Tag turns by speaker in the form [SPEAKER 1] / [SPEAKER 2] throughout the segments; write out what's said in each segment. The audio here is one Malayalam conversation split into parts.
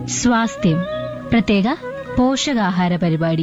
[SPEAKER 1] സ്വാസ്ഥ്യം പ്രത്യേക പോഷകാഹാര പരിപാടി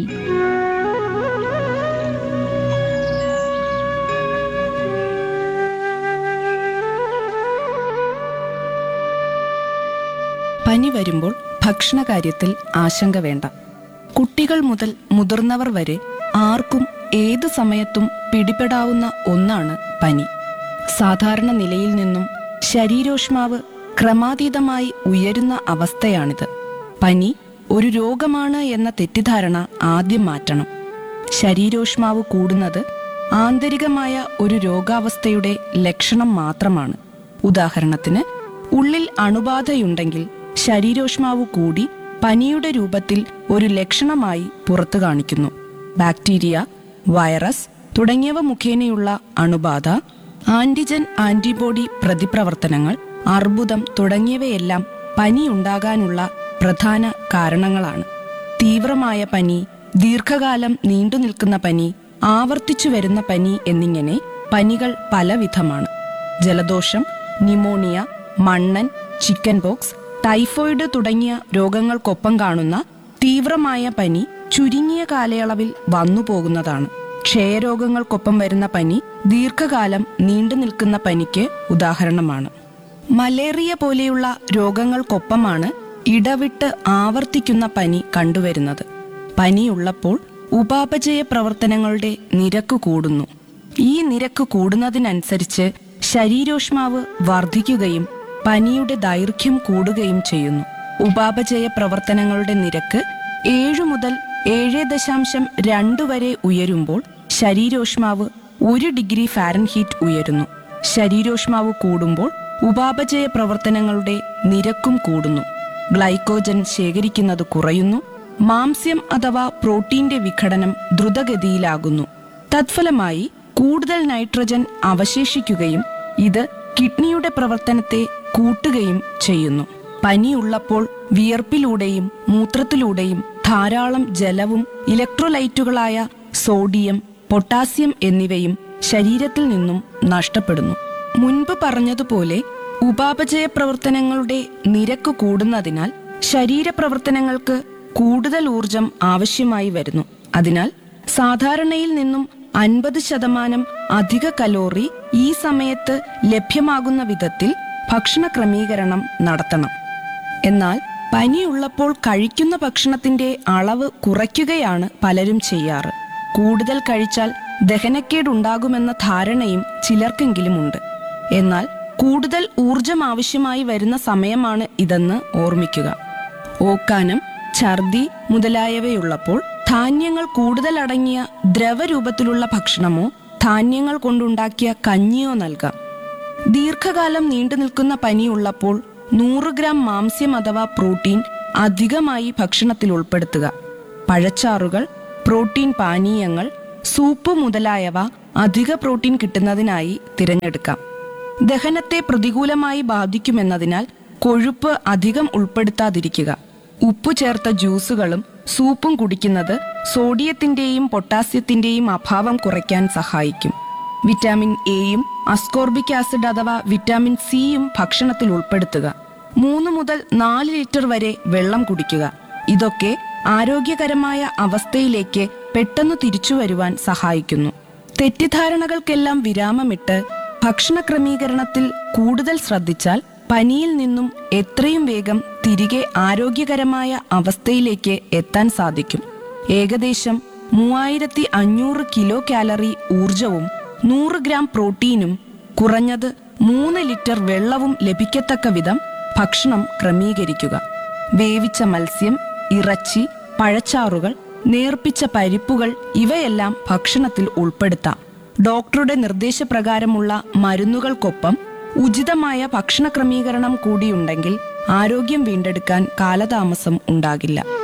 [SPEAKER 2] പനി വരുമ്പോൾ ഭക്ഷണകാര്യത്തിൽ ആശങ്ക വേണ്ട കുട്ടികൾ മുതൽ മുതിർന്നവർ വരെ ആർക്കും ഏതു സമയത്തും പിടിപെടാവുന്ന ഒന്നാണ് പനി സാധാരണ നിലയിൽ നിന്നും ശരീരോഷ്മാവ് ക്രമാതീതമായി ഉയരുന്ന അവസ്ഥയാണിത് പനി ഒരു രോഗമാണ് എന്ന തെറ്റിദ്ധാരണ ആദ്യം മാറ്റണം ശരീരോഷ്മാവ് കൂടുന്നത് ആന്തരികമായ ഒരു രോഗാവസ്ഥയുടെ ലക്ഷണം മാത്രമാണ് ഉദാഹരണത്തിന് ഉള്ളിൽ അണുബാധയുണ്ടെങ്കിൽ ശരീരോഷ്മാവ് കൂടി പനിയുടെ രൂപത്തിൽ ഒരു ലക്ഷണമായി പുറത്തു കാണിക്കുന്നു ബാക്ടീരിയ വൈറസ് തുടങ്ങിയവ മുഖേനയുള്ള അണുബാധ ആന്റിജൻ ആന്റിബോഡി പ്രതിപ്രവർത്തനങ്ങൾ അർബുദം തുടങ്ങിയവയെല്ലാം പനിയുണ്ടാകാനുള്ള പ്രധാന കാരണങ്ങളാണ് തീവ്രമായ പനി ദീർഘകാലം നീണ്ടു നിൽക്കുന്ന പനി ആവർത്തിച്ചു വരുന്ന പനി എന്നിങ്ങനെ പനികൾ പലവിധമാണ് ജലദോഷം ന്യൂമോണിയ മണ്ണൻ ചിക്കൻ പോക്സ് ടൈഫോയിഡ് തുടങ്ങിയ രോഗങ്ങൾക്കൊപ്പം കാണുന്ന തീവ്രമായ പനി ചുരുങ്ങിയ കാലയളവിൽ വന്നു പോകുന്നതാണ് ക്ഷയരോഗങ്ങൾക്കൊപ്പം വരുന്ന പനി ദീർഘകാലം നീണ്ടു നിൽക്കുന്ന പനിക്ക് ഉദാഹരണമാണ് മലേറിയ പോലെയുള്ള രോഗങ്ങൾക്കൊപ്പമാണ് ഇടവിട്ട് ആവർത്തിക്കുന്ന പനി കണ്ടുവരുന്നത് പനിയുള്ളപ്പോൾ ഉപാപചയ പ്രവർത്തനങ്ങളുടെ നിരക്ക് കൂടുന്നു ഈ നിരക്ക് കൂടുന്നതിനനുസരിച്ച് ശരീരോഷ്മാവ് വർദ്ധിക്കുകയും പനിയുടെ ദൈർഘ്യം കൂടുകയും ചെയ്യുന്നു ഉപാപചയ പ്രവർത്തനങ്ങളുടെ നിരക്ക് ഏഴു മുതൽ ഏഴ് ദശാംശം രണ്ട് വരെ ഉയരുമ്പോൾ ശരീരോഷ്മാവ് ഒരു ഡിഗ്രി ഫാരൻഹീറ്റ് ഉയരുന്നു ശരീരോഷ്മാവ് കൂടുമ്പോൾ ഉപാപചയ പ്രവർത്തനങ്ങളുടെ നിരക്കും കൂടുന്നു ഗ്ലൈക്കോജൻ ശേഖരിക്കുന്നത് കുറയുന്നു മാംസ്യം അഥവാ പ്രോട്ടീന്റെ വിഘടനം ദ്രുതഗതിയിലാകുന്നു തത്ഫലമായി കൂടുതൽ നൈട്രജൻ അവശേഷിക്കുകയും ഇത് കിഡ്നിയുടെ പ്രവർത്തനത്തെ കൂട്ടുകയും ചെയ്യുന്നു പനിയുള്ളപ്പോൾ വിയർപ്പിലൂടെയും മൂത്രത്തിലൂടെയും ധാരാളം ജലവും ഇലക്ട്രോലൈറ്റുകളായ സോഡിയം പൊട്ടാസ്യം എന്നിവയും ശരീരത്തിൽ നിന്നും നഷ്ടപ്പെടുന്നു മുൻപ് പറഞ്ഞതുപോലെ ഉപാപചയ പ്രവർത്തനങ്ങളുടെ നിരക്ക് കൂടുന്നതിനാൽ ശരീരപ്രവർത്തനങ്ങൾക്ക് കൂടുതൽ ഊർജം ആവശ്യമായി വരുന്നു അതിനാൽ സാധാരണയിൽ നിന്നും അൻപത് ശതമാനം അധിക കലോറി ഈ സമയത്ത് ലഭ്യമാകുന്ന വിധത്തിൽ ഭക്ഷണ ക്രമീകരണം നടത്തണം എന്നാൽ പനിയുള്ളപ്പോൾ കഴിക്കുന്ന ഭക്ഷണത്തിന്റെ അളവ് കുറയ്ക്കുകയാണ് പലരും ചെയ്യാറ് കൂടുതൽ കഴിച്ചാൽ ദഹനക്കേടുണ്ടാകുമെന്ന ധാരണയും ചിലർക്കെങ്കിലുമുണ്ട് എന്നാൽ കൂടുതൽ ഊർജം ആവശ്യമായി വരുന്ന സമയമാണ് ഇതെന്ന് ഓർമ്മിക്കുക ഓക്കാനം ഛർദി മുതലായവയുള്ളപ്പോൾ ധാന്യങ്ങൾ കൂടുതൽ അടങ്ങിയ ദ്രവരൂപത്തിലുള്ള ഭക്ഷണമോ ധാന്യങ്ങൾ കൊണ്ടുണ്ടാക്കിയ കഞ്ഞിയോ നൽകാം ദീർഘകാലം നീണ്ടു നിൽക്കുന്ന പനിയുള്ളപ്പോൾ നൂറ് ഗ്രാം മാംസ്യം അഥവാ പ്രോട്ടീൻ അധികമായി ഭക്ഷണത്തിൽ ഉൾപ്പെടുത്തുക പഴച്ചാറുകൾ പ്രോട്ടീൻ പാനീയങ്ങൾ സൂപ്പ് മുതലായവ അധിക പ്രോട്ടീൻ കിട്ടുന്നതിനായി തിരഞ്ഞെടുക്കാം ദഹനത്തെ പ്രതികൂലമായി ബാധിക്കുമെന്നതിനാൽ കൊഴുപ്പ് അധികം ഉൾപ്പെടുത്താതിരിക്കുക ഉപ്പു ചേർത്ത ജ്യൂസുകളും സൂപ്പും കുടിക്കുന്നത് സോഡിയത്തിന്റെയും പൊട്ടാസ്യത്തിന്റെയും അഭാവം കുറയ്ക്കാൻ സഹായിക്കും വിറ്റാമിൻ എയും അസ്കോർബിക് ആസിഡ് അഥവാ വിറ്റാമിൻ സിയും ഭക്ഷണത്തിൽ ഉൾപ്പെടുത്തുക മൂന്ന് മുതൽ നാല് ലിറ്റർ വരെ വെള്ളം കുടിക്കുക ഇതൊക്കെ ആരോഗ്യകരമായ അവസ്ഥയിലേക്ക് പെട്ടെന്ന് തിരിച്ചു വരുവാൻ സഹായിക്കുന്നു തെറ്റിദ്ധാരണകൾക്കെല്ലാം വിരാമമിട്ട് ഭക്ഷണ ക്രമീകരണത്തിൽ കൂടുതൽ ശ്രദ്ധിച്ചാൽ പനിയിൽ നിന്നും എത്രയും വേഗം തിരികെ ആരോഗ്യകരമായ അവസ്ഥയിലേക്ക് എത്താൻ സാധിക്കും ഏകദേശം മൂവായിരത്തി അഞ്ഞൂറ് കിലോ കാലറി ഊർജവും നൂറ് ഗ്രാം പ്രോട്ടീനും കുറഞ്ഞത് മൂന്ന് ലിറ്റർ വെള്ളവും ലഭിക്കത്തക്ക വിധം ഭക്ഷണം ക്രമീകരിക്കുക വേവിച്ച മത്സ്യം ഇറച്ചി പഴച്ചാറുകൾ നേർപ്പിച്ച പരിപ്പുകൾ ഇവയെല്ലാം ഭക്ഷണത്തിൽ ഉൾപ്പെടുത്താം ഡോക്ടറുടെ നിർദ്ദേശപ്രകാരമുള്ള മരുന്നുകൾക്കൊപ്പം ഉചിതമായ ഭക്ഷണ ക്രമീകരണം കൂടിയുണ്ടെങ്കിൽ ആരോഗ്യം വീണ്ടെടുക്കാൻ കാലതാമസം ഉണ്ടാകില്ല